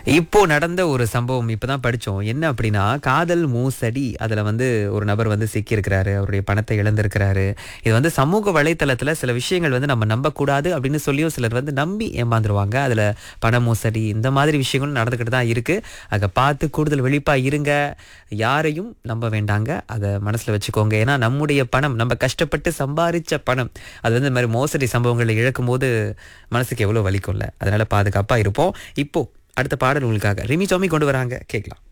இப்போ நடந்த ஒரு சம்பவம் இப்பதான் படிச்சோம் என்ன அப்படின்னா காதல் மோசடி அதுல வந்து ஒரு நபர் வந்து சிக்கியிருக்கிறாரு அவருடைய பணத்தை இழந்திருக்கிறாரு இது வந்து சமூக வலைத்தளத்துல சில விஷயங்கள் வந்து நம்ம நம்பக்கூடாது அப்படின்னு சொல்லியும் சிலர் வந்து நம்பி ஏமாந்துருவாங்க அதுல பண மோசடி இந்த மாதிரி விஷயங்களும் நடந்துக்கிட்டு தான் இருக்கு அதை பார்த்து கூடுதல் விழிப்பா இருங்க யாரையும் நம்ப வேண்டாங்க அதை மனசுல வச்சுக்கோங்க ஏன்னா நம்முடைய பணம் நம்ம கஷ்டப்பட்டு சம்பாரிச்ச பணம் அது வந்து இந்த மாதிரி மோசடி சம்பவங்களை இழக்கும் போது மனசுக்கு எவ்வளவு வலிக்கும்ல அதனால பாதுகாப்பா இருப்போம் இப்போ அடுத்த பாடல் உங்களுக்காக ரிமி சாமி கொண்டு வராங்க கேட்கலாம்